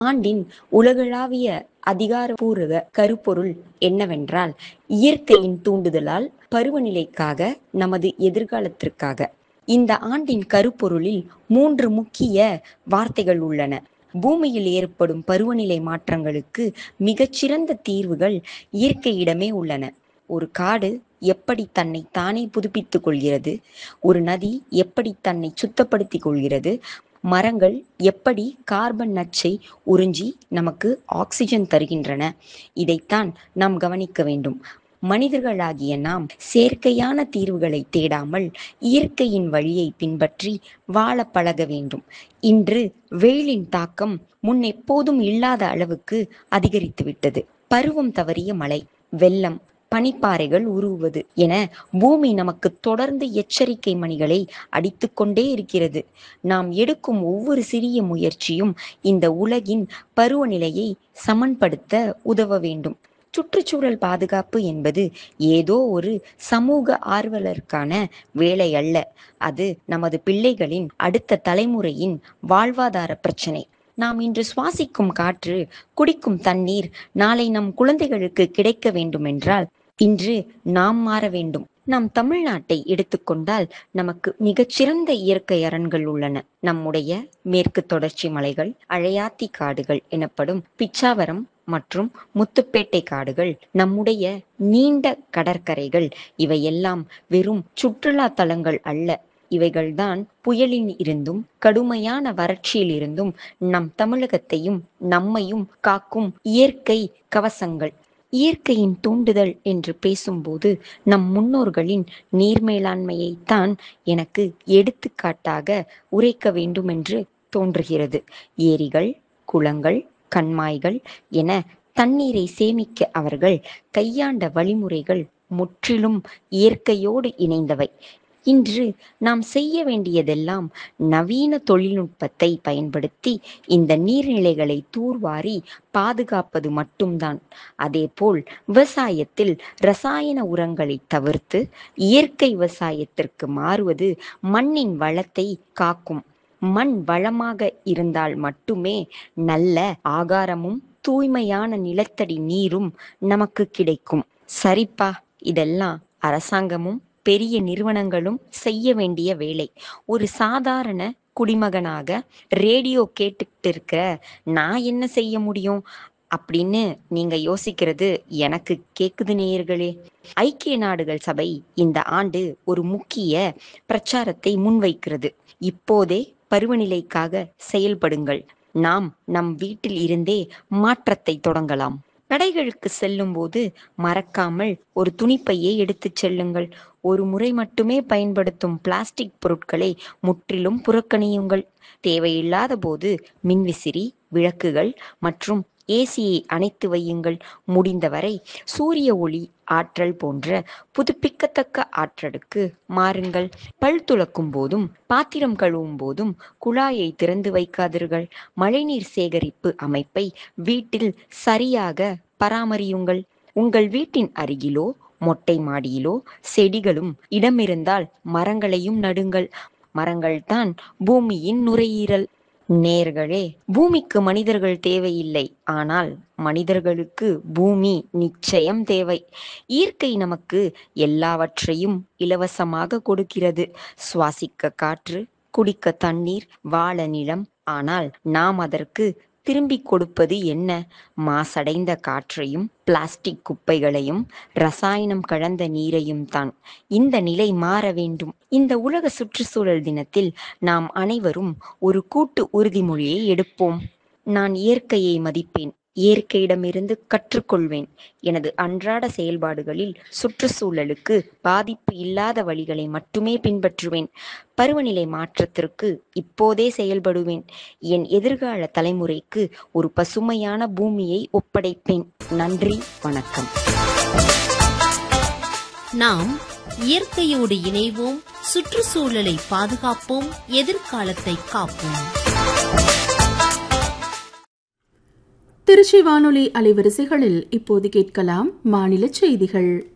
ஆண்டின் உலகளாவிய அதிகாரப்பூர்வ கருப்பொருள் என்னவென்றால் இயற்கையின் தூண்டுதலால் பருவநிலைக்காக நமது எதிர்காலத்திற்காக இந்த ஆண்டின் கருப்பொருளில் மூன்று முக்கிய வார்த்தைகள் உள்ளன பூமியில் ஏற்படும் பருவநிலை மாற்றங்களுக்கு மிகச்சிறந்த தீர்வுகள் இயற்கையிடமே உள்ளன ஒரு காடு எப்படி தன்னை தானே புதுப்பித்துக் கொள்கிறது ஒரு நதி எப்படி தன்னை சுத்தப்படுத்திக் கொள்கிறது மரங்கள் எப்படி கார்பன் நச்சை உறிஞ்சி நமக்கு ஆக்சிஜன் தருகின்றன இதைத்தான் நாம் கவனிக்க வேண்டும் மனிதர்களாகிய நாம் செயற்கையான தீர்வுகளை தேடாமல் இயற்கையின் வழியை பின்பற்றி வாழ பழக வேண்டும் இன்று வெயிலின் தாக்கம் முன் எப்போதும் இல்லாத அளவுக்கு அதிகரித்து விட்டது பருவம் தவறிய மழை வெள்ளம் பனிப்பாறைகள் உருவுவது என பூமி நமக்கு தொடர்ந்து எச்சரிக்கை மணிகளை அடித்துக்கொண்டே இருக்கிறது நாம் எடுக்கும் ஒவ்வொரு சிறிய முயற்சியும் இந்த உலகின் பருவநிலையை சமன்படுத்த உதவ வேண்டும் சுற்றுச்சூழல் பாதுகாப்பு என்பது ஏதோ ஒரு சமூக ஆர்வலருக்கான வேலை அல்ல அது நமது பிள்ளைகளின் அடுத்த தலைமுறையின் வாழ்வாதார பிரச்சனை நாம் இன்று சுவாசிக்கும் காற்று குடிக்கும் தண்ணீர் நாளை நம் குழந்தைகளுக்கு கிடைக்க வேண்டுமென்றால் இன்று நாம் மாற வேண்டும் நம் தமிழ்நாட்டை எடுத்துக்கொண்டால் நமக்கு மிகச்சிறந்த இயற்கை அரண்கள் உள்ளன நம்முடைய மேற்கு தொடர்ச்சி மலைகள் அழையாத்தி காடுகள் எனப்படும் பிச்சாவரம் மற்றும் முத்துப்பேட்டை காடுகள் நம்முடைய நீண்ட கடற்கரைகள் இவையெல்லாம் வெறும் சுற்றுலா தலங்கள் அல்ல இவைகள்தான் புயலில் இருந்தும் கடுமையான வறட்சியில் இருந்தும் நம் தமிழகத்தையும் நம்மையும் காக்கும் இயற்கை கவசங்கள் இயற்கையின் தூண்டுதல் என்று பேசும்போது நம் முன்னோர்களின் நீர் மேலாண்மையைத்தான் எனக்கு எடுத்துக்காட்டாக உரைக்க வேண்டும் என்று தோன்றுகிறது ஏரிகள் குளங்கள் கண்மாய்கள் என தண்ணீரை சேமிக்க அவர்கள் கையாண்ட வழிமுறைகள் முற்றிலும் இயற்கையோடு இணைந்தவை இன்று நாம் செய்ய வேண்டியதெல்லாம் நவீன தொழில்நுட்பத்தை பயன்படுத்தி இந்த நீர்நிலைகளை தூர்வாரி பாதுகாப்பது மட்டும்தான் அதேபோல் விவசாயத்தில் ரசாயன உரங்களை தவிர்த்து இயற்கை விவசாயத்திற்கு மாறுவது மண்ணின் வளத்தை காக்கும் மண் வளமாக இருந்தால் மட்டுமே நல்ல ஆகாரமும் தூய்மையான நிலத்தடி நீரும் நமக்கு கிடைக்கும் சரிப்பா இதெல்லாம் அரசாங்கமும் பெரிய நிறுவனங்களும் செய்ய வேண்டிய வேலை ஒரு சாதாரண குடிமகனாக ரேடியோ கேட்டுக்கிட்டு இருக்கிற நான் என்ன செய்ய முடியும் அப்படின்னு நீங்க யோசிக்கிறது எனக்கு கேக்குது நேயர்களே ஐக்கிய நாடுகள் சபை இந்த ஆண்டு ஒரு முக்கிய பிரச்சாரத்தை முன்வைக்கிறது இப்போதே பருவநிலைக்காக செயல்படுங்கள் நாம் நம் வீட்டில் இருந்தே மாற்றத்தை தொடங்கலாம் கடைகளுக்கு செல்லும் போது மறக்காமல் ஒரு துணிப்பையை எடுத்துச் செல்லுங்கள் ஒரு முறை மட்டுமே பயன்படுத்தும் பிளாஸ்டிக் பொருட்களை முற்றிலும் புறக்கணியுங்கள் தேவையில்லாத போது மின்விசிறி விளக்குகள் மற்றும் ஏசியை அணைத்து வையுங்கள் முடிந்தவரை சூரிய ஒளி ஆற்றல் போன்ற புதுப்பிக்கத்தக்க ஆற்றலுக்கு மாறுங்கள் பல் துளக்கும் போதும் பாத்திரம் கழுவும் போதும் குழாயை திறந்து வைக்காதீர்கள் மழைநீர் சேகரிப்பு அமைப்பை வீட்டில் சரியாக பராமரியுங்கள் உங்கள் வீட்டின் அருகிலோ மொட்டை மாடியிலோ செடிகளும் இடமிருந்தால் மரங்களையும் நடுங்கள் மரங்கள்தான் பூமியின் நுரையீரல் நேர்களே பூமிக்கு மனிதர்கள் தேவையில்லை ஆனால் மனிதர்களுக்கு பூமி நிச்சயம் தேவை இயற்கை நமக்கு எல்லாவற்றையும் இலவசமாக கொடுக்கிறது சுவாசிக்க காற்று குடிக்க தண்ணீர் வாழ நிலம் ஆனால் நாம் அதற்கு திரும்பி கொடுப்பது என்ன மாசடைந்த காற்றையும் பிளாஸ்டிக் குப்பைகளையும் ரசாயனம் கலந்த நீரையும் தான் இந்த நிலை மாற வேண்டும் இந்த உலக சுற்றுச்சூழல் தினத்தில் நாம் அனைவரும் ஒரு கூட்டு உறுதிமொழியை எடுப்போம் நான் இயற்கையை மதிப்பேன் இயற்கையிடமிருந்து கற்றுக்கொள்வேன் எனது அன்றாட செயல்பாடுகளில் சுற்றுச்சூழலுக்கு பாதிப்பு இல்லாத வழிகளை மட்டுமே பின்பற்றுவேன் பருவநிலை மாற்றத்திற்கு இப்போதே செயல்படுவேன் என் எதிர்கால தலைமுறைக்கு ஒரு பசுமையான பூமியை ஒப்படைப்பேன் நன்றி வணக்கம் நாம் இயற்கையோடு இணைவோம் சுற்றுச்சூழலை பாதுகாப்போம் எதிர்காலத்தை காப்போம் திருச்சி வானொலி அலைவரிசைகளில் இப்போது கேட்கலாம் மாநில செய்திகள்